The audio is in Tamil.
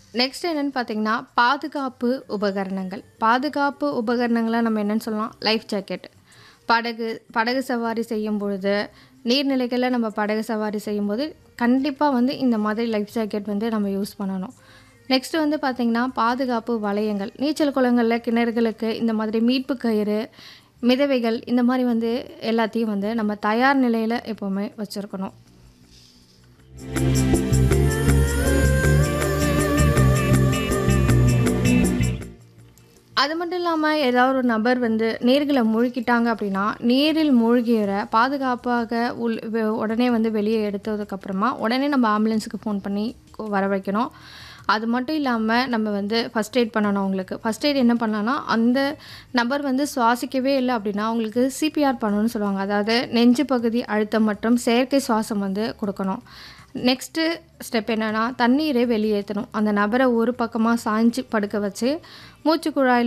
நெக்ஸ்ட் என்னன்னு பார்த்தீங்கன்னா, பாதுகாப்பு உபகரணங்கள். பாதுகாப்பு உபகரணங்கள நம்ம என்னன்னு சொல்லலாம்? Life jacket. படகு படகு சவாரி செய்யும் பொழுது, நீர்நிலைகள்ல நம்ம படகு சவாரி செய்யும்போது, கண்டிப்பா வந்து இந்த மாதிரி லைஃப் ஜாக்கெட் வந்து நம்ம யூஸ் பண்ணணும். நெக்ஸ்ட் வந்து பார்த்தீங்கன்னா, பாதுகாப்பு வளையங்கள். நீச்சல் குளங்கள்ல, கிணறுகளுக்கு இந்த மாதிரி மீட்பு கயிறு, மிதவைகள் இந்த மாரி வந்து எல்லாத்தையும் வந்து நம்ம தயார் நிலையில எப்பவுமே வச்சிருக்கணும். அது மட்டும் இல்லாம, ஏதாவது ஒரு நபர் வந்து நீர்கள மூழ்கிட்டாங்க அப்படின்னா, நீரில் மூழ்கியவர பாதுகாப்பாக உள் வெ உடனே வந்து வெளிய எடுத்ததுக்கப்புறமா, உடனே நம்ம ஆம்புலன்ஸுக்கு ஃபோன் பண்ணி வர வைக்கணும். அது மட்டும் இல்லாம, நம்ம வந்து ஃபர்ஸ்ட் எய்ட் பண்ணணும் அவங்களுக்கு. ஃபர்ஸ்ட் எய்ட் என்ன பண்ணலாம்னா, அந்த நபர் வந்து சுவாசிக்கவே இல்ல அப்படின்னா, அவங்களுக்கு சிபிஆர் பண்ணணும்னு சொல்லுவாங்க. அதாவது நெஞ்சு பகுதி அழுத்தம் மற்றும் செயற்கை சுவாசம் வந்து குடுக்கணும். நெக்ஸ்ட்டு ஸ்டெப் என்னன்னா, தண்ணீரை வெளியேத்தணும். அந்த நபர ஒரு பக்கமா சாய்ஞ்சு படுக்க வச்சு, மூச்சு குழாயில